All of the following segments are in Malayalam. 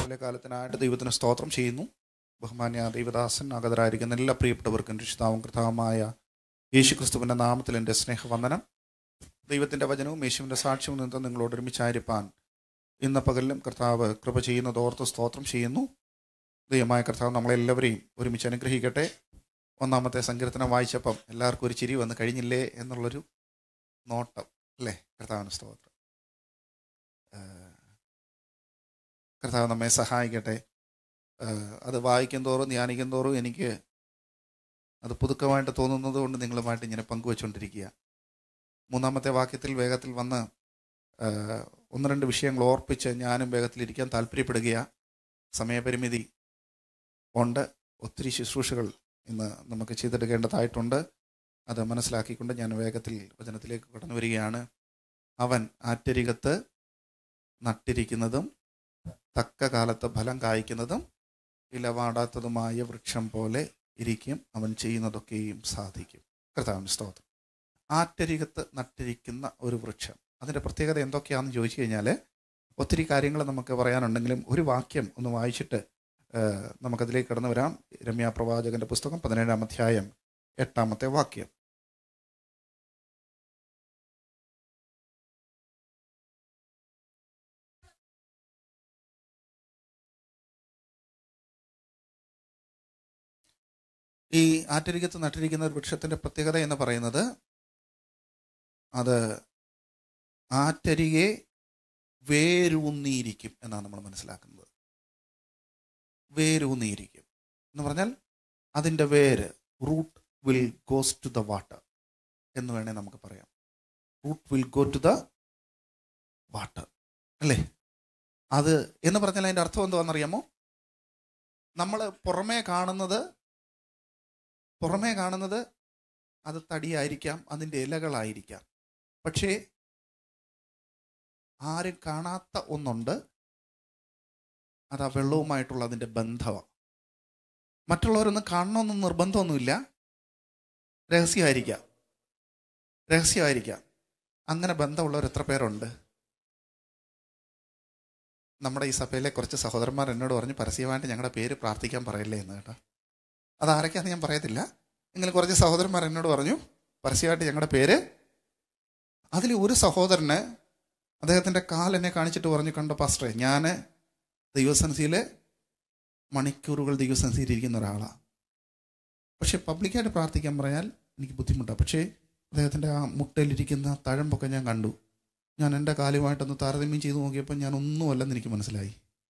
രാവിലെ കാലത്തിനായിട്ട് ദൈവത്തിന് സ്തോത്രം ചെയ്യുന്നു ബഹുമാന്യ ദൈവദാസൻ അഗതരായിരിക്കുന്ന എല്ലാ പ്രിയപ്പെട്ടവർക്കും രക്ഷിതാവും കൃതാവുമായ യേശു ക്രിസ്തുവിൻ്റെ നാമത്തിൽ എൻ്റെ സ്നേഹവന്ദനം ദൈവത്തിൻ്റെ വചനവും യേശുവിൻ്റെ സാക്ഷ്യവും നിന്ന് നിങ്ങളോട് ഒരുമിച്ചായിരിക്കാൻ ഇന്ന് പകലിലും കർത്താവ് കൃപ ചെയ്യുന്നത് ഓർത്ത് സ്തോത്രം ചെയ്യുന്നു ദൈവമായ കർത്താവ് നമ്മളെല്ലാവരെയും ഒരുമിച്ച് അനുഗ്രഹിക്കട്ടെ ഒന്നാമത്തെ സങ്കീർത്തനം വായിച്ചപ്പം എല്ലാവർക്കും ഒരു ചിരി വന്ന് കഴിഞ്ഞില്ലേ എന്നുള്ളൊരു നോട്ടം അല്ലേ കർത്താവിന് സ്തോത്രം ഏഹ് കർത്താവ് നമ്മെ സഹായിക്കട്ടെ ഏഹ് അത് വായിക്കും തോറും ധ്യാനിക്കും തോറും എനിക്ക് അത് പുതുക്കമായിട്ട് തോന്നുന്നത് കൊണ്ട് നിങ്ങളുമായിട്ട് ഇങ്ങനെ പങ്കുവെച്ചുകൊണ്ടിരിക്കുക മൂന്നാമത്തെ വാക്യത്തിൽ വേഗത്തിൽ വന്ന് ഏഹ് ഒന്ന് രണ്ട് വിഷയങ്ങൾ ഓർപ്പിച്ച് ഞാനും വേഗത്തിലിരിക്കാൻ താല്പര്യപ്പെടുകയാ സമയപരിമിതി ഉണ്ട് ഒത്തിരി ശുശ്രൂഷകൾ ഇന്ന് നമുക്ക് ചെയ്തെടുക്കേണ്ടതായിട്ടുണ്ട് അത് മനസ്സിലാക്കിക്കൊണ്ട് ഞാൻ വേഗത്തിൽ വചനത്തിലേക്ക് കടന്നു വരികയാണ് അവൻ ആറ്റരികത്ത് നട്ടിരിക്കുന്നതും തക്ക കാലത്ത് ഫലം കായ്ക്കുന്നതും ഇലവാടാത്തതുമായ വൃക്ഷം പോലെ ഇരിക്കും അവൻ ചെയ്യുന്നതൊക്കെയും സാധിക്കും കർത്താവിന് സ്തോത്രം ആറ്റരികത്ത് നട്ടിരിക്കുന്ന ഒരു വൃക്ഷം അതിൻ്റെ പ്രത്യേകത എന്തൊക്കെയാണെന്ന് ചോദിച്ചു കഴിഞ്ഞാൽ ഒത്തിരി കാര്യങ്ങൾ നമുക്ക് പറയാനുണ്ടെങ്കിലും ഒരു വാക്യം ഒന്ന് വായിച്ചിട്ട് ഏഹ്, നമുക്കതിലേക്ക് കടന്നു വരാം രമ്യ പ്രവാചകന്റെ പുസ്തകം പതിനേഴാം അധ്യായം എട്ടാമത്തെ വാക്യം ഈ ആറ്റരികത്ത് നട്ടിരിക്കുന്ന ഒരു വൃക്ഷത്തിന്റെ പ്രത്യേകത എന്ന് പറയുന്നത് അത് ആറ്റരികെ വേരൂന്നിയിരിക്കും എന്നാണ് നമ്മൾ മനസ്സിലാക്കുന്നത് വേരൂന്നിയിരിക്കും എന്ന് പറഞ്ഞാൽ അതിൻ്റെ വേര് root will goes to the water എന്ന് വേണേൽ നമുക്ക് പറയാം root will go to the water അല്ലേ അത് എന്ന് പറഞ്ഞാൽ അതിൻ്റെ അർത്ഥം എന്താണെന്നറിയാമോ നമ്മൾ പുറമേ കാണുന്നത് പുറമേ കാണുന്നത് അത് തടിയായിരിക്കാം അതിൻ്റെ ഇലകളായിരിക്കാം പക്ഷേ ആരും കാണാത്ത ഒന്നുണ്ട് അത് ആ വെള്ളവുമായിട്ടുള്ള അതിൻ്റെ ബന്ധമാണ് മറ്റുള്ളവരൊന്നും കാണണമെന്ന് നിർബന്ധമൊന്നുമില്ല രഹസ്യമായിരിക്കാം രഹസ്യമായിരിക്കാം അങ്ങനെ ബന്ധമുള്ളവർ എത്ര പേരുണ്ട് നമ്മുടെ ഈ സഭയിലെ കുറച്ച് സഹോദരന്മാർ എന്നോട് പറഞ്ഞു പരസ്യമായിട്ട് ഞങ്ങളുടെ പേര് പ്രാർത്ഥിക്കാൻ പറയല്ലേ എന്ന് കേട്ടോ അത് ആരൊക്കെയാണെന്ന് ഞാൻ പറയത്തില്ല എങ്കിലും കുറച്ച് സഹോദരന്മാർ എന്നോട് പറഞ്ഞു പരസ്യമായിട്ട് ഞങ്ങളുടെ പേര് അതിൽ ഒരു സഹോദരന് അദ്ദേഹത്തിൻ്റെ കാലെന്നെ കാണിച്ചിട്ട് പറഞ്ഞു കണ്ടോ പാസ്റ്ററെ ഞാൻ ദൈവസൻസിയിൽ മണിക്കൂറുകൾ ദൈവസൻസിയിൽ ഇരിക്കുന്ന ഒരാളാണ് പക്ഷെ പബ്ലിക്കായിട്ട് പ്രാർത്ഥിക്കാൻ പറഞ്ഞാൽ എനിക്ക് ബുദ്ധിമുട്ടാണ് പക്ഷേ അദ്ദേഹത്തിൻ്റെ ആ മുട്ടയിലിരിക്കുന്ന തഴമ്പൊക്കെ ഞാൻ കണ്ടു ഞാൻ എൻ്റെ കാലുമായിട്ടൊന്ന് താരതമ്യം ചെയ്ത് നോക്കിയപ്പോൾ ഞാൻ ഒന്നുമല്ലെന്ന് എനിക്ക് മനസ്സിലായി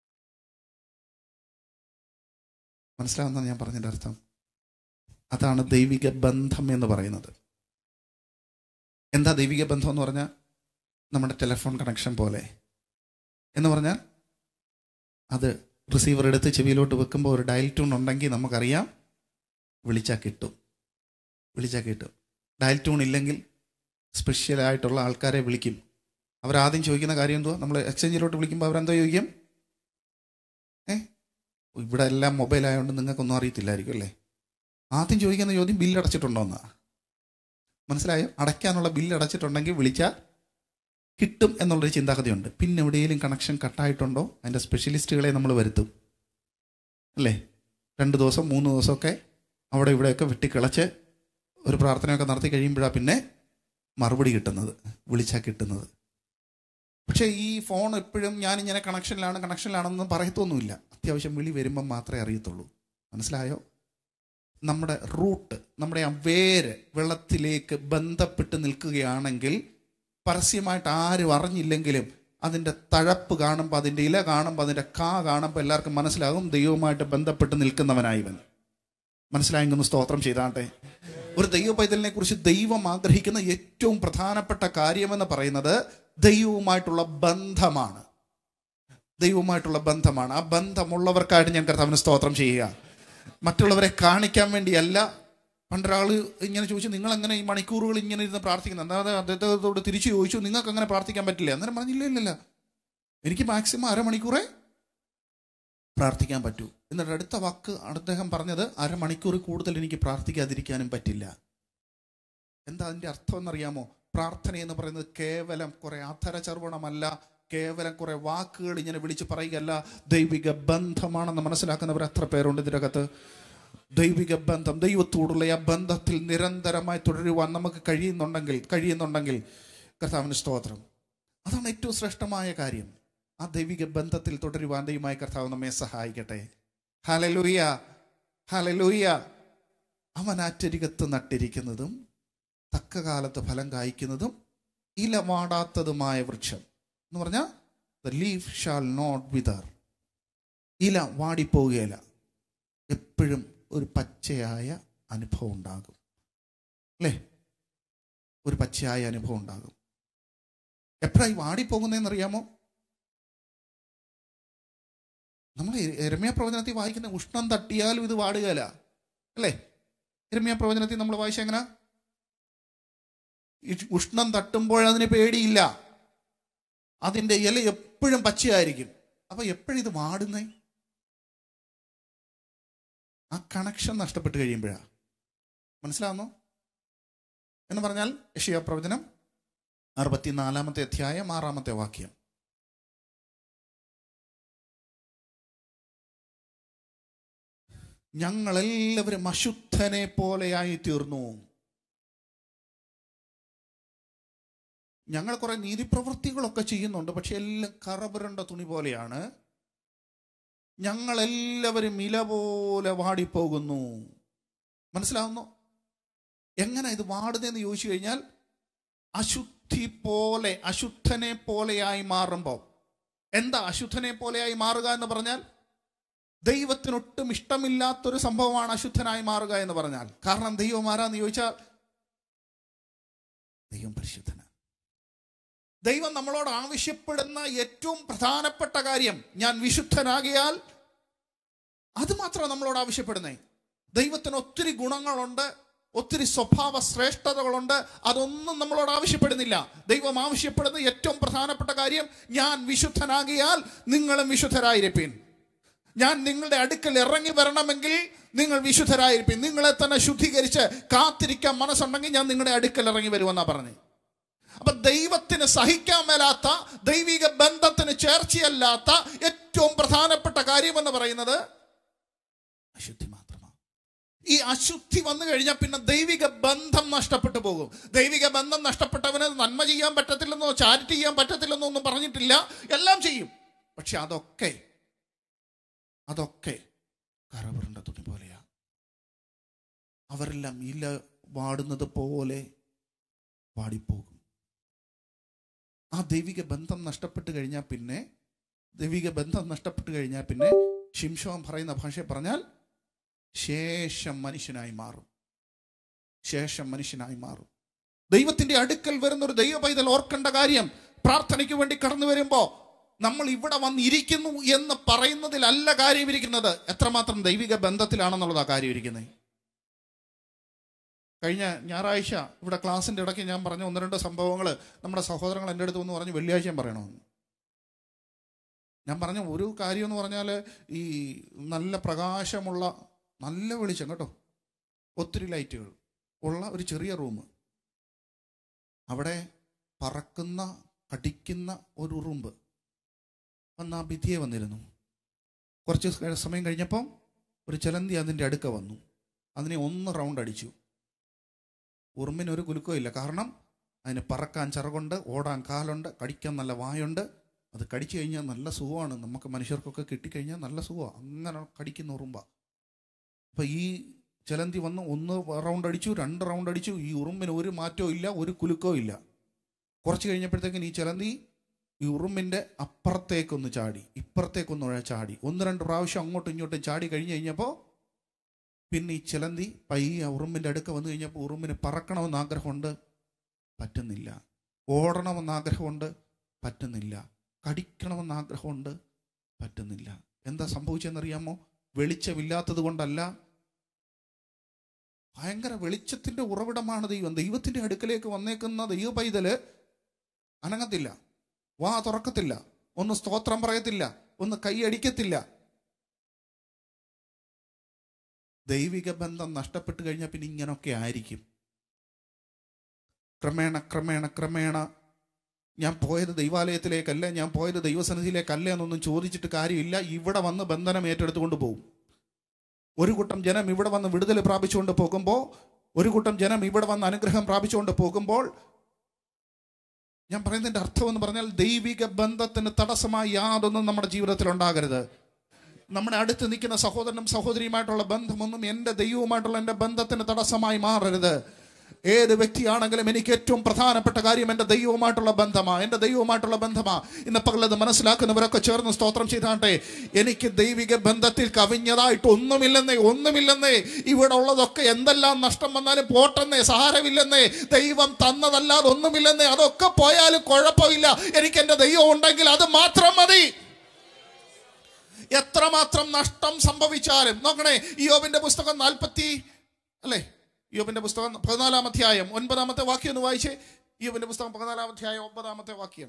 മനസ്സിലാവുന്ന ഞാൻ പറഞ്ഞതിൻ്റെ അർത്ഥം അതാണ് ദൈവിക ബന്ധം എന്ന് പറയുന്നത് എന്താ ദൈവിക ബന്ധം എന്ന് പറഞ്ഞാൽ നമ്മുടെ ടെലിഫോൺ കണക്ഷൻ പോലെ എന്ന് പറഞ്ഞാൽ അത് റിസീവർ എടുത്ത് ചെവിയിലോട്ട് വെക്കുമ്പോൾ ഒരു ഡയൽ ട്യൂൺ ഉണ്ടെങ്കിൽ നമുക്കറിയാം വിളിച്ചാൽ കിട്ടും വിളിച്ചാൽ കിട്ടും ഡയൽ ട്യൂൺ ഇല്ലെങ്കിൽ സ്പെഷ്യലായിട്ടുള്ള ആൾക്കാരെ വിളിക്കും അവരാദ്യം ചോദിക്കുന്ന കാര്യം എന്തുവാ നമ്മൾ എക്സ്ചേഞ്ചിലോട്ട് വിളിക്കുമ്പോൾ അവരെന്തോ ചോദിക്കും ഏ ഇവിടെ എല്ലാം മൊബൈൽ ആയതുകൊണ്ട് നിങ്ങൾക്കൊന്നും അറിയത്തില്ലായിരിക്കും അല്ലേ ആദ്യം ചോദിക്കുന്ന ചോദ്യം ബില്ല് അടച്ചിട്ടുണ്ടോ എന്നാ മനസ്സിലായോ അടയ്ക്കാനുള്ള ബില്ല് അടച്ചിട്ടുണ്ടെങ്കിൽ വിളിച്ചാൽ കിട്ടും എന്നുള്ളൊരു ചിന്താഗതിയുണ്ട് പിന്നെ എവിടെയെങ്കിലും കണക്ഷൻ കട്ടായിട്ടുണ്ടോ അതിൻ്റെ സ്പെഷ്യലിസ്റ്റുകളെ നമ്മൾ വരുത്തും അല്ലേ രണ്ട് ദിവസം മൂന്ന് ദിവസമൊക്കെ അവിടെ ഇവിടെയൊക്കെ വെട്ടിക്കിളച്ച് ഒരു പ്രാർത്ഥനയൊക്കെ നടത്തി കഴിയുമ്പോഴാണ് പിന്നെ മറുപടി കിട്ടുന്നത് വിളിച്ചാൽ കിട്ടുന്നത് പക്ഷേ ഈ ഫോൺ എപ്പോഴും ഞാനിങ്ങനെ കണക്ഷനിലാണ് കണക്ഷനിലാണെന്ന് പറയത്തൊന്നുമില്ല അത്യാവശ്യം വിളി വരുമ്പം മാത്രമേ അറിയത്തുള്ളൂ മനസ്സിലായോ നമ്മുടെ റൂട്ട് നമ്മുടെ ആ വേര് വെള്ളത്തിലേക്ക് ബന്ധപ്പെട്ട് നിൽക്കുകയാണെങ്കിൽ പരസ്യമായിട്ട് ആരും അറിഞ്ഞില്ലെങ്കിലും അതിൻ്റെ തഴപ്പ് കാണുമ്പോൾ അതിൻ്റെ ഇല കാണുമ്പോൾ അതിൻ്റെ കാ കാണുമ്പോൾ എല്ലാവർക്കും മനസ്സിലാകും ദൈവവുമായിട്ട് ബന്ധപ്പെട്ട് നിൽക്കുന്നവനായിവൻ മനസ്സിലായെങ്കിൽ സ്തോത്രം ചെയ്താട്ടെ ഒരു ദൈവ പൈതലിനെ കുറിച്ച് ദൈവം ആഗ്രഹിക്കുന്ന ഏറ്റവും പ്രധാനപ്പെട്ട കാര്യമെന്ന് പറയുന്നത് ദൈവവുമായിട്ടുള്ള ബന്ധമാണ് ദൈവവുമായിട്ടുള്ള ബന്ധമാണ് ആ ബന്ധമുള്ളവർക്കായിട്ട് ഞാൻ കർത്താവിന് സ്തോത്രം ചെയ്യുക മറ്റുള്ളവരെ കാണിക്കാൻ വേണ്ടിയല്ല പണ്ടൊരാൾ ഇങ്ങനെ ചോദിച്ചു നിങ്ങൾ എങ്ങനെ ഈ മണിക്കൂറുകൾ ഇങ്ങനെ ഇരുന്ന് പ്രാർത്ഥിക്കുന്നത് അതായത് അദ്ദേഹത്തോട് തിരിച്ചു ചോദിച്ചു നിങ്ങൾക്ക് അങ്ങനെ പ്രാർത്ഥിക്കാൻ പറ്റില്ല അന്നേരം പറഞ്ഞില്ല ഇല്ലല്ല എനിക്ക് മാക്സിമം അരമണിക്കൂറേ പ്രാർത്ഥിക്കാൻ പറ്റൂ എന്നിട്ട് അടുത്ത വാക്ക് അദ്ദേഹം പറഞ്ഞത് അരമണിക്കൂർ കൂടുതൽ എനിക്ക് പ്രാർത്ഥിക്കാതിരിക്കാനും പറ്റില്ല എന്താ അതിൻ്റെ അർത്ഥം എന്നറിയാമോ പ്രാർത്ഥന എന്ന് പറയുന്നത് കേവലം കുറെ അധര ചർവണമല്ല കേവലം കുറെ വാക്കുകൾ ഇങ്ങനെ വിളിച്ച് പറയുകയല്ല ദൈവിക ബന്ധമാണെന്ന് മനസ്സിലാക്കുന്നവർ എത്ര പേരുണ്ട് ഇതിനകത്ത് ദൈവിക ബന്ധം ദൈവത്തോടുള്ള ആ ബന്ധത്തിൽ നിരന്തരമായി തുടരുവാൻ നമുക്ക് കഴിയുന്നുണ്ടെങ്കിൽ കഴിയുന്നുണ്ടെങ്കിൽ കർത്താവിന് സ്തോത്രം അതാണ് ഏറ്റവും ശ്രേഷ്ഠമായ കാര്യം ആ ദൈവിക ബന്ധത്തിൽ തുടരുവാൻ ദൈവമായ കർത്താവ് നമ്മെ സഹായിക്കട്ടെ ഹലലൂയ ഹലലൂയ അവൻ ആറ്റരികത്ത് നട്ടിരിക്കുന്നതും തക്ക കാലത്ത് ഫലം കായ്ക്കുന്നതും ഇല വാടാത്തതുമായ വൃക്ഷം എന്ന് പറഞ്ഞാൽ the leaf shall not wither ഇല വാടിപ്പോവുകയില്ല എപ്പോഴും ഒരു പച്ചയായ അനുഭവം ഉണ്ടാകും അല്ലേ ഒരു പച്ചയായ അനുഭവം ഉണ്ടാകും എപ്പോഴായി വാടിപ്പോകുന്നതെന്നറിയാമോ നമ്മൾ എരമ്യ പ്രവചനത്തിൽ വായിക്കുന്ന ഉഷ്ണം തട്ടിയാലും ഇത് വാടുകയില്ല അല്ലേ എരമ്യ പ്രവചനത്തിൽ നമ്മൾ വായിച്ച എങ്ങനെ ഉഷ്ണം തട്ടുമ്പോൾ അതിന് പേടിയില്ല അതിൻ്റെ ഇല എപ്പോഴും പച്ചയായിരിക്കും അപ്പൊ എപ്പോഴും ഇത് വാടുന്നേ ആ കണക്ഷൻ നഷ്ടപ്പെട്ട് കഴിയുമ്പോഴാ മനസ്സിലാവുന്നോ എന്ന് പറഞ്ഞാൽ യഷിയ പ്രവചനം അറുപത്തിനാലാമത്തെ അധ്യായം ആറാമത്തെ വാക്യം ഞങ്ങളെല്ലാവരും അശുദ്ധനെ പോലെയായി തീർന്നു ഞങ്ങൾ കുറെ നീതിപ്രവൃത്തികളൊക്കെ ചെയ്യുന്നുണ്ട് പക്ഷെ എല്ലാം കറപുരണ്ട തുണി പോലെയാണ് ഞങ്ങളെല്ലാവരും ഇല പോലെ വാടിപ്പോകുന്നു മനസ്സിലാവുന്നു എങ്ങനെ ഇത് വാടുന്നതെന്ന് ചോദിച്ചു കഴിഞ്ഞാൽ അശുദ്ധി പോലെ അശുദ്ധനെ പോലെയായി മാറുമ്പോൾ എന്താ അശുദ്ധനെ പോലെയായി മാറുക എന്ന് പറഞ്ഞാൽ ദൈവത്തിനൊട്ടും ഇഷ്ടമില്ലാത്തൊരു സംഭവമാണ് അശുദ്ധനായി മാറുക എന്ന് പറഞ്ഞാൽ കാരണം ദൈവം ആരാന്ന് ചോദിച്ചാൽ ദൈവം പരിശുദ്ധന ദൈവം നമ്മളോട് ആവശ്യപ്പെടുന്ന ഏറ്റവും പ്രധാനപ്പെട്ട കാര്യം ഞാൻ വിശുദ്ധനാകിയാൽ അത് മാത്രമാണ് നമ്മളോട് ആവശ്യപ്പെടുന്നേ ദൈവത്തിന് ഒത്തിരി ഗുണങ്ങളുണ്ട് ഒത്തിരി സ്വഭാവ ശ്രേഷ്ഠതകളുണ്ട് അതൊന്നും നമ്മളോട് ആവശ്യപ്പെടുന്നില്ല ദൈവം ആവശ്യപ്പെടുന്ന ഏറ്റവും പ്രധാനപ്പെട്ട കാര്യം ഞാൻ വിശുദ്ധനാകിയാൽ നിങ്ങളും വിശുദ്ധരായിരിപ്പീൻ ഞാൻ നിങ്ങളുടെ അടുക്കൽ ഇറങ്ങി വരണമെങ്കിൽ നിങ്ങൾ വിശുദ്ധരായിരിക്കും നിങ്ങളെ തന്നെ ശുദ്ധീകരിച്ച് കാത്തിരിക്കാൻ മനസ്സുണ്ടെങ്കിൽ ഞാൻ നിങ്ങളുടെ അടുക്കൽ ഇറങ്ങി വരുമെന്നാ പറഞ്ഞു അപ്പൊ ദൈവത്തിന് സഹിക്കാൻ മേലാത്ത ദൈവിക ബന്ധത്തിന് ചേർച്ചയല്ലാത്ത ഏറ്റവും പ്രധാനപ്പെട്ട കാര്യം എന്ന് പറയുന്നത് അശുദ്ധി മാത്രമാണ് ഈ അശുദ്ധി വന്നു കഴിഞ്ഞാൽ പിന്നെ ദൈവിക ബന്ധം നഷ്ടപ്പെട്ടു പോകും ദൈവിക ബന്ധം നഷ്ടപ്പെട്ടവന് നന്മ ചെയ്യാൻ പറ്റത്തില്ലെന്നോ ചാരിറ്റി ചെയ്യാൻ പറ്റത്തില്ലെന്നോ ഒന്നും പറഞ്ഞിട്ടില്ല എല്ലാം ചെയ്യും പക്ഷെ അതൊക്കെ അതൊക്കെ കറപുരണ്ട തുണി പോലെയാ അവരെല്ലാം ഇല വാടുന്നത് പോലെ വാടിപ്പോകും ആ ദൈവിക ബന്ധം നഷ്ടപ്പെട്ട് കഴിഞ്ഞാൽ പിന്നെ ദൈവിക ബന്ധം നഷ്ടപ്പെട്ട് കഴിഞ്ഞാൽ പിന്നെ ശിംഷോം പറയുന്ന ഭാഷ പറഞ്ഞാൽ ശേഷം മനുഷ്യനായി മാറും ശേഷം മനുഷ്യനായി മാറും ദൈവത്തിന്റെ അടുക്കൽ വരുന്ന ഒരു ദൈവ പൈതൽ ഓർക്കേണ്ട കാര്യം പ്രാർത്ഥനയ്ക്ക് വേണ്ടി കടന്നു വരുമ്പോ നമ്മൾ ഇവിടെ വന്നിരിക്കുന്നു എന്ന് പറയുന്നതിലല്ല കാര്യം ഇരിക്കുന്നത് എത്രമാത്രം ദൈവിക ബന്ധത്തിലാണെന്നുള്ളത് ആ കാര്യം ഇരിക്കുന്നത് കഴിഞ്ഞ ഞായറാഴ്ച ഇവിടെ ക്ലാസ്സിന്റെ ഇടയ്ക്ക് ഞാൻ പറഞ്ഞ ഒന്ന് രണ്ട് സംഭവങ്ങൾ നമ്മുടെ സഹോദരങ്ങൾ എൻ്റെ അടുത്ത് വന്ന് പറഞ്ഞു വെള്ളിയാഴ്ചയും പറയണമെന്ന് ഞാൻ പറഞ്ഞ ഒരു കാര്യം എന്ന് പറഞ്ഞാൽ ഈ നല്ല പ്രകാശമുള്ള നല്ല വെളിച്ചം കേട്ടോ ഒത്തിരി ലൈറ്റുകൾ ഉള്ള ഒരു ചെറിയ റൂം അവിടെ പറക്കുന്ന കടിക്കുന്ന ഒരു ഉറുമ്പ് വന്ന് ആ ഭിത്തിയെ വന്നിരുന്നു കുറച്ച് സമയം കഴിഞ്ഞപ്പോൾ ഒരു ചിലന്തി അതിൻ്റെ അടുക്ക വന്നു അതിനെ ഒന്ന് റൗണ്ട് അടിച്ചു ഉറുമ്പിന് ഒരു കുലുക്കവും ഇല്ല കാരണം അതിന് പറക്കാൻ ചിറകുണ്ട് ഓടാൻ കാലുണ്ട് കടിക്കാൻ നല്ല വായുണ്ട് അത് കടിച്ചു കഴിഞ്ഞാൽ നല്ല സുഖമാണ് നമുക്ക് മനുഷ്യർക്കൊക്കെ കിട്ടിക്കഴിഞ്ഞാൽ നല്ല സുഖമാണ് അങ്ങനെ കടിക്കുന്ന ഉറുമ്പ അപ്പം ഈ ചിലന്തി വന്ന് ഒന്ന് റൗണ്ട് അടിച്ചു രണ്ട് റൗണ്ട് അടിച്ചു ഈ ഉറുമ്പിന് ഒരു മാറ്റവും ഇല്ല ഒരു കുലുക്കവും ഇല്ല കുറച്ച് കഴിഞ്ഞപ്പോഴത്തേക്കിന് ഈ ചിലന്തി ഈ ഉറുമ്പിൻ്റെ അപ്പുറത്തേക്കൊന്ന് ചാടി ഇപ്പുറത്തേക്കൊന്ന് ചാടി ഒന്ന് രണ്ട് പ്രാവശ്യം അങ്ങോട്ടും ഇങ്ങോട്ടും ചാടി കഴിഞ്ഞ് കഴിഞ്ഞപ്പോൾ പിന്നെ ഈ ചിലന്തി പയ്യ ഉറുമ്പിൻ്റെ അടുക്ക വന്നു കഴിഞ്ഞപ്പോൾ ഉറുമ്പിന് പറക്കണമെന്ന് ആഗ്രഹമുണ്ട് പറ്റുന്നില്ല ഓടണമെന്ന് ആഗ്രഹമുണ്ട് പറ്റുന്നില്ല കടിക്കണമെന്ന് ആഗ്രഹമുണ്ട് പറ്റുന്നില്ല എന്താ സംഭവിച്ചെന്നറിയാമോ വെളിച്ചമില്ലാത്തത് കൊണ്ടല്ല ഭയങ്കര വെളിച്ചത്തിന്റെ ഉറവിടമാണ് ദൈവം ദൈവത്തിന്റെ അടുക്കലേക്ക് വന്നേക്കുന്ന ദൈവ പൈതല് അനങ്ങത്തില്ല വാ തുറക്കത്തില്ല ഒന്ന് സ്തോത്രം പറയത്തില്ല ഒന്ന് കൈയടിക്കത്തില്ല ദൈവിക ബന്ധം നഷ്ടപ്പെട്ട് കഴിഞ്ഞാൽ പിന്നെ ഇങ്ങനൊക്കെ ആയിരിക്കും ക്രമേണ ക്രമേണ ക്രമേണ ഞാൻ പോയത് ദൈവാലയത്തിലേക്കല്ല ഞാൻ പോയത് ദൈവസന്നിധിയിലേക്കല്ല എന്നൊന്നും ചോദിച്ചിട്ട് കാര്യമില്ല ഇവിടെ വന്ന് ബന്ധനം ഏറ്റെടുത്തുകൊണ്ട് പോകും ഒരു കൂട്ടം ജനം ഇവിടെ വന്ന് വിടുതൽ പ്രാപിച്ചുകൊണ്ട് പോകുമ്പോൾ ഒരു കൂട്ടം ജനം ഇവിടെ വന്ന് അനുഗ്രഹം പ്രാപിച്ചുകൊണ്ട് പോകുമ്പോൾ ഞാൻ പറയുന്നതിൻ്റെ അർത്ഥം എന്ന് പറഞ്ഞാൽ ദൈവിക ബന്ധത്തിന് തടസ്സമായി യാതൊന്നും നമ്മുടെ ജീവിതത്തിൽ ഉണ്ടാകരുത് നമ്മുടെ അടുത്ത് നിൽക്കുന്ന സഹോദരനും സഹോദരിയുമായിട്ടുള്ള ബന്ധമൊന്നും എൻ്റെ ദൈവവുമായിട്ടുള്ള എൻ്റെ ബന്ധത്തിന് തടസ്സമായി മാറരുത് ഏത് വ്യക്തിയാണെങ്കിലും എനിക്ക് ഏറ്റവും പ്രധാനപ്പെട്ട കാര്യം എൻ്റെ ദൈവവുമായിട്ടുള്ള ബന്ധമാണ് എൻ്റെ ദൈവവുമായിട്ടുള്ള ബന്ധമാണ് ഇന്ന് പകലത് മനസ്സിലാക്കുന്നവരൊക്കെ ചേർന്ന് സ്തോത്രം ചെയ്താട്ടെ എനിക്ക് ദൈവിക ബന്ധത്തിൽ കവിഞ്ഞതായിട്ട് ഒന്നുമില്ലെന്നേ ഒന്നുമില്ലെന്നേ ഇവിടെ ഉള്ളതൊക്കെ എന്തെല്ലാം നഷ്ടം വന്നാലും പോട്ടെന്നേ സാരമില്ലെന്നേ ദൈവം തന്നതല്ലാതെ ഒന്നുമില്ലെന്നേ അതൊക്കെ പോയാലും കുഴപ്പമില്ല എനിക്ക് എൻ്റെ ദൈവം ഉണ്ടെങ്കിൽ അത് മാത്രം മതി എത്രമാത്രം നഷ്ടം സംഭവിച്ചാലും നോക്കണേ യോബിന്റെ പുസ്തകം നാൽപ്പത്തി അല്ലേ യോബിന്റെ പുസ്തകം പതിനാലാം അധ്യായം ഒൻപതാമത്തെ വാക്യം ഒന്ന് വായിച്ചേ യോബിന്റെ പുസ്തകം പതിനാലാം അധ്യായം ഒമ്പതാമത്തെ വാക്യം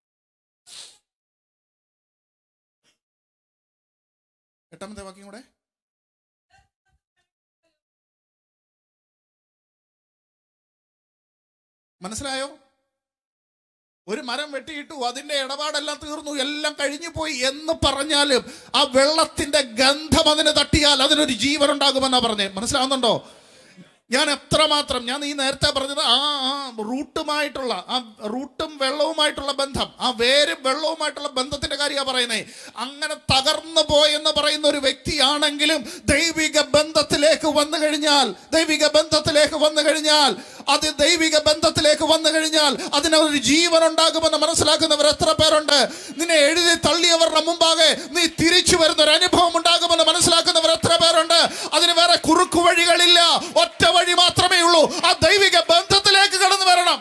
എട്ടാമത്തെ വാക്യം കൂടെ മനസ്സിലായോ ഒരു മരം വെട്ടിയിട്ടു അതിന്റെ ഇടപാടെല്ലാം തീർന്നു എല്ലാം കഴിഞ്ഞു പോയി എന്ന് പറഞ്ഞാലും ആ വെള്ളത്തിന്റെ ഗന്ധം അതിന് തട്ടിയാൽ അതിനൊരു ജീവൻ ഉണ്ടാകുമെന്നാ പറഞ്ഞേ മനസ്സിലാവുന്നുണ്ടോ ഞാൻ എത്രമാത്രം ഞാൻ ഈ നേരത്തെ പറഞ്ഞത് ആ ആ റൂട്ടുമായിട്ടുള്ള ആ റൂട്ടും വെള്ളവുമായിട്ടുള്ള ബന്ധം ആ വേരും വെള്ളവുമായിട്ടുള്ള ബന്ധത്തിന്റെ കാര്യമാണ് പറയുന്നത് അങ്ങനെ തകർന്നു പോയെന്ന് പറയുന്ന ഒരു വ്യക്തിയാണെങ്കിലും ദൈവിക ബന്ധത്തിലേക്ക് വന്നു കഴിഞ്ഞാൽ ദൈവിക ബന്ധത്തിലേക്ക് വന്നു കഴിഞ്ഞാൽ അത് ദൈവിക ബന്ധത്തിലേക്ക് വന്നു കഴിഞ്ഞാൽ അതിനൊരു ജീവൻ ഉണ്ടാകുമെന്ന് മനസ്സിലാക്കുന്നവർ എത്ര പേരുണ്ട് നിന്നെ എഴുതി തള്ളിയവരുടെ മുമ്പാകെ നീ തിരിച്ചു വരുന്ന ഒരു അനുഭവം ഉണ്ടാകുമെന്ന് മനസ്സിലാക്കുന്നവർ എത്ര പേരുണ്ട് അതിന് വേറെ കുറുക്കു വഴികളില്ല ഒറ്റ വഴി മാത്രമേ ഉള്ളൂ ആ ദൈവിക ബന്ധത്തിലേക്ക് കടന്നു വരണം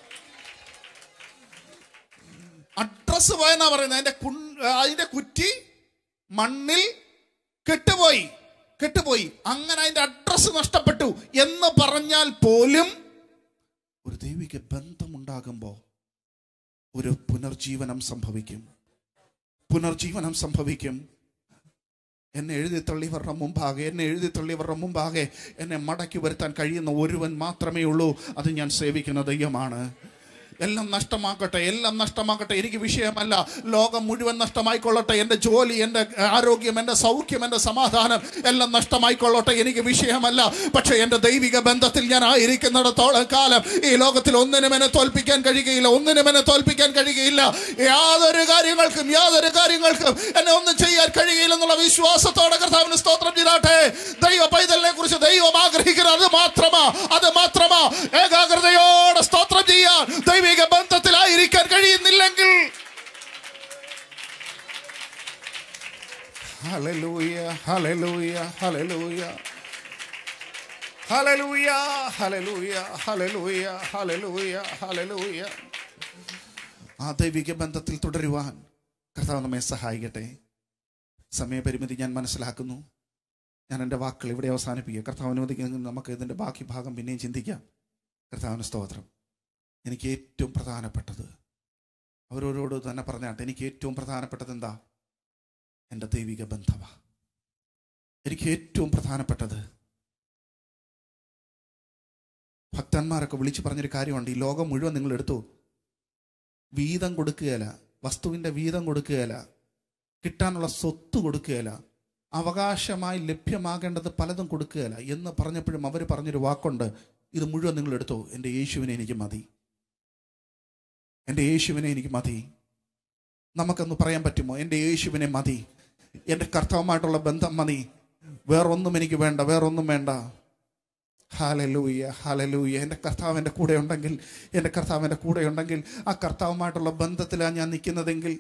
അഡ്രസ് പോയെന്നാ പറയുന്നത് അതിന്റെ കുൺ- അതിന്റെ കുറ്റി മണ്ണിൽ കെട്ടുപോയി കെട്ടുപോയി അങ്ങനെ അതിന്റെ അഡ്രസ് നഷ്ടപ്പെട്ടു എന്ന് പറഞ്ഞാൽ പോലും ഒരു ദൈവിക ബന്ധമുണ്ടാകുമ്പോൾ ഒരു പുനർജീവനം സംഭവിക്കും പുനർജീവനം സംഭവിക്കും എന്നെ എഴുതി തള്ളിയവരുടെ മുമ്പാകെ എന്നെ എഴുതി തള്ളിയവരുടെ മുമ്പാകെ എന്നെ മടക്കി വരുത്താൻ കഴിയുന്ന ഒരുവൻ മാത്രമേ ഉള്ളൂ അത് ഞാൻ സേവിക്കുന്ന ദൈവമാണ് എല്ലാം നഷ്ടമാക്കട്ടെ എല്ലാം നഷ്ടമാക്കട്ടെ എനിക്ക് വിഷയമല്ല ലോകം മുഴുവൻ നഷ്ടമായിക്കൊള്ളട്ടെ എൻ്റെ ജോലി എൻ്റെ ആരോഗ്യം എൻ്റെ സൗഖ്യം എൻ്റെ സമാധാനം എല്ലാം നഷ്ടമായിക്കൊള്ളട്ടെ എനിക്ക് വിഷയമല്ല പക്ഷേ എൻ്റെ ദൈവിക ബന്ധത്തിൽ ഞാൻ ആയിരിക്കുന്നിടത്തോളം കാലം ഈ ലോകത്തിൽ ഒന്നിനും എന്നെ തോൽപ്പിക്കാൻ കഴിയുകയില്ല ഒന്നിനും എന്നെ തോൽപ്പിക്കാൻ കഴിയുകയില്ല യാതൊരു കാര്യങ്ങൾക്കും യാതൊരു കാര്യങ്ങൾക്കും എന്നെ ഒന്നും ചെയ്യാൻ കഴിയുകയില്ല എന്നുള്ള വിശ്വാസത്തോടെ കർത്താവിന് സ്തോത്രം ചെയ്താട്ടെ ദൈവ പൈതലിനെ കുറിച്ച് ദൈവം ആഗ്രഹിക്കുന്നത് അത് മാത്രമാ അത് മാത്രമാ ഏകാഗ്രതയോടെ സ്തോത്രം ചെയ്യാൻ ദൈവിക ബന്ധത്തിലായിരിക്കാൻ കഴിയുന്നില്ലെങ്കിൽ hallelujah hallelujah hallelujah hallelujah hallelujah hallelujah hallelujah hallelujah ആ ദൈവിക ബന്ധത്തിൽ തുടരുവാൻ കർത്താവ് നമ്മെ സഹായിക്കട്ടെ സമയപരിമിതി ഞാൻ മനസ്സിലാക്കുന്നു ഞാൻ എൻ്റെ വാക്കുകൾ ഇവിടെ അവസാനിപ്പിക്കുക കർത്താവ് അനുവദിക്കുന്നെങ്കിൽ നമുക്ക് ഇതിൻ്റെ ബാക്കി ഭാഗം പിന്നെയും ചിന്തിക്കാം കർത്താവിന് സ്തോത്രം എനിക്ക് ഏറ്റവും പ്രധാനപ്പെട്ടത് അവരോരോട് തന്നെ പറഞ്ഞാട്ടെ എനിക്ക് ഏറ്റവും പ്രധാനപ്പെട്ടത് എന്താ എൻ്റെ ദൈവിക ബന്ധമാണ് എനിക്ക് ഏറ്റവും പ്രധാനപ്പെട്ടത് ഭക്തന്മാരൊക്കെ വിളിച്ചു പറഞ്ഞൊരു കാര്യമുണ്ട് ഈ ലോകം മുഴുവൻ നിങ്ങൾ എടുത്തു വീതം കൊടുക്കുകയില്ല വസ്തുവിൻ്റെ വീതം കൊടുക്കുകയില്ല കിട്ടാനുള്ള സ്വത്ത് കൊടുക്കുകയില്ല അവകാശമായി ലഭ്യമാകേണ്ടത് പലതും കൊടുക്കുകയില്ല എന്ന് പറഞ്ഞപ്പോഴും അവർ പറഞ്ഞൊരു വാക്കുണ്ട് ഇത് മുഴുവൻ നിങ്ങൾ എടുത്തോ എൻ്റെ യേശുവിനെ എനിക്ക് മതി എൻ്റെ യേശുവിനെ എനിക്ക് മതി നമുക്കൊന്ന് പറയാൻ പറ്റുമോ എൻ്റെ യേശുവിനെ മതി എൻ്റെ കർത്താവുമായിട്ടുള്ള ബന്ധം മതി വേറൊന്നും എനിക്ക് വേണ്ട വേറൊന്നും വേണ്ട ഹാലലൂയ ഹാലലൂയ എൻ്റെ കർത്താവ് എൻ്റെ കൂടെ ഉണ്ടെങ്കിൽ എൻ്റെ കർത്താവ് എൻ്റെ കൂടെ ഉണ്ടെങ്കിൽ ആ കർത്താവുമായിട്ടുള്ള ബന്ധത്തിലാണ് ഞാൻ നിൽക്കുന്നതെങ്കിൽ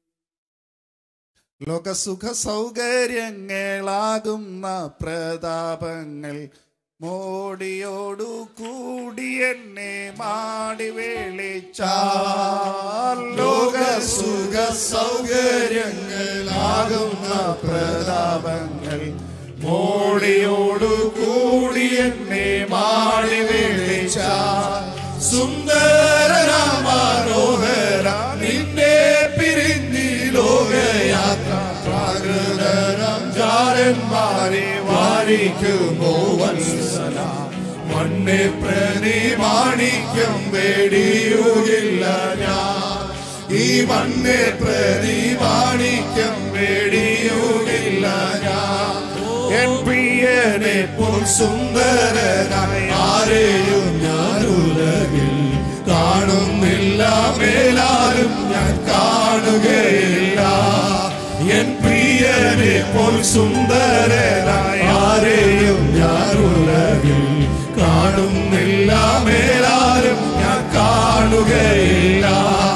ലോകസുഖ സൗകര്യങ്ങളാകുന്ന പ്രതാപങ്ങൾ മോടിയോടു കൂടി എന്നെ മാടി വിളിച്ചാൽ ലോകസുഖ സൗകര്യങ്ങളാകുന്ന പ്രതാപങ്ങൾ മോടിയോടു കൂടി എന്നെ മാടി വിളിച്ചാൽ സുന്ദരനാ മനോഹര നിന്നെ പിരിഞ്ഞി ലോകയാത്ര പ്രാകൃതരം ജാരന്മാരെ വാരിക്കുമോ വത്സല മണ്ണെ പ്രതി മാണിക്യം വേടിയുകില്ല ഞാൻ ഈ മണ്ണെ പ്രതി മാണിക്യം വേടിയുകില്ല ഞാൻ എൻ പ്രിയനെ പോൽ സുന്ദരനായി ആരെയും ഞാൻ ഉലകിൽ കാണുന്നില്ല മേലാലും ഞാൻ കാണുകയില്ല എൻ പ്രിയനെ പോൽ സുന്ദരനായി ആരെയും ഞാൻ ഉലകിൽ കാണുന്നില്ല മേലാലും ഞാൻ കാണുകയില്ല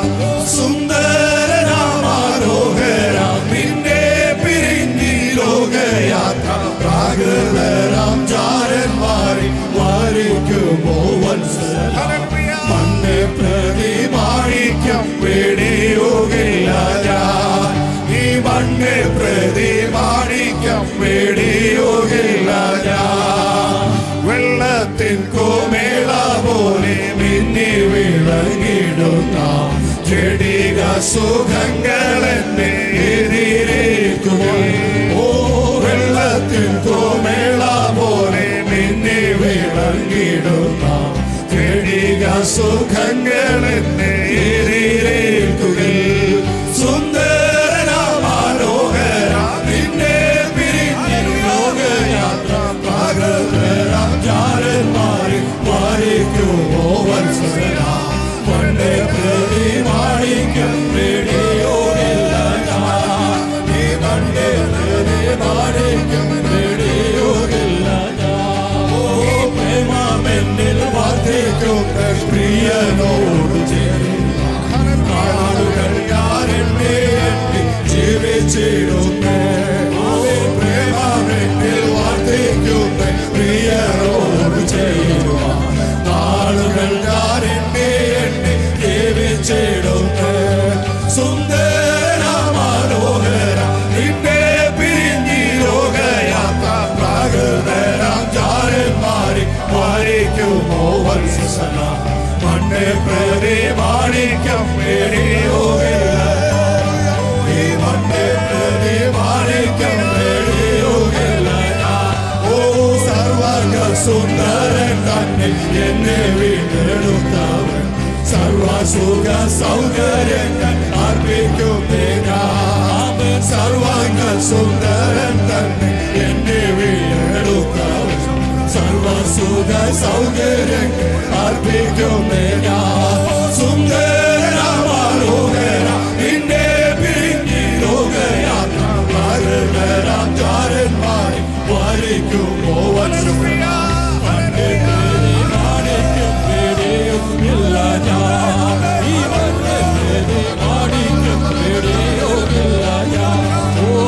സുന്ദരനാമാരോഹരാം നിന്നെ പിരിഞ്ഞി ലോകയാത്ര പ്രാകൃതരാം ചാരന്മാരി വാരിക്കുമോ വത്സല മണ്ണെ പ്രതി മാണിക്യം വേടിയുകില്ല ഞാൻ ഈ മണ്ണെ പ്രതി മാണിക്യം വേടിയുകില്ല ഞാൻ വെള്ളത്തിൻ കോമേള പോലെ മിന്നി വിളങ്ങിടുന്ന ചെടിക സുഖങ്ങൾ എന്നെ എതിരേൽക്കുകയും ഓ വെള്ളത്തിൻ കോമേള പോലെ മിന്നി വിളങ്ങിടുന്ന ചെടിക സുഖങ്ങൾ എന്നെ എതിരേൽക്കുകയും സുന്ദരമാനോഹര നിന്നെ പിരിഞ്ഞു ലോകയാത്ര പകരം ചാരന്മാരി മാറിക്കുമോ വത്സര പണ്ടേ പ്രതി മാണിക്കം റേഡിയോയില്ല ഞാൻ ഈ പണ്ടേ പ്രതി മാണിക്കം റേഡിയോയില്ല ഞാൻ ഓ പ്രേമാമെന്നിൽ വർദ്ധിക്കും പ്രിയനോട് ചേരുന്ന നാളുകൾ ഞാൻ എന്നെ എണ്ണി ജീവിച്ചിടുന്നേ പ്രേമാമെന്നിൽ വർദ്ധിക്കുന്ന പ്രിയനോട് ചേരുക നാളുകൾ ഞാൻ എന്നെ എണ്ണി ജീവിച്ചിടുന്നേ സുന്ദര മനോഹര നിന്നെ പിരിഞ്ഞി ലോകയാത്ര പ്രാകൃതരാം ചാരന്മാരി മാറിക്കുമോ വത്സല മണ്ണെ പ്രതി മാണിക്കം വേടിയോകില്ല ഈ മണ്ണെ പ്രതി മാണിക്കം വേടിയോകില്ല ഓ സർവർഗ സുന്ദരൻ തന്നെ എന്നെ വീണ്ടെടുത്തവൻ സർവസുഖ സൗകര്യങ്ങൾ അർപ്പിക്കുന്നേ ഞാൻ സർവാംഗ സുന്ദരൻ തന്നെ എന്നെ വീണ്ടെടുത്തവൻ സർവസുഖ സൗകര്യങ്ങൾ അർപ്പിക്കുന്നേ ഞാൻ സുന്ദര മനോഹര നിന്നെ പിരിഞ്ഞി ലോകയാത്ര പകരം ചാരന്മാരി വാരിക്കുമോ വത്സര പണ്ടേ പ്രതി മാണിക്യം പേടിയുമില്ല ഞാൻ ഈ വന്നെ പ്രതി മാണിക്യം പേടിയുമില്ല ഞാൻ ഓ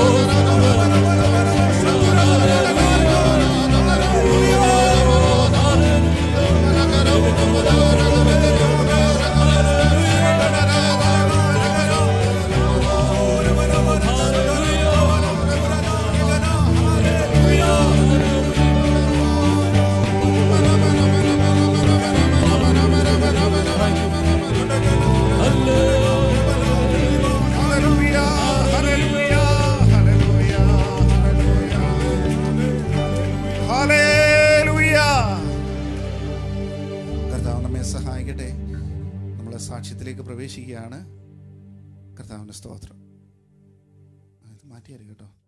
കർത്താവ് നമ്മെ സഹായിക്കട്ടെ നമ്മളെ സാക്ഷ്യത്തിലേക്ക് പ്രവേശിക്കുകയാണ് കർത്താവിൻ്റെ സ്തോത്രം ആ, ഇത് മാറ്റിയാലും കേട്ടോ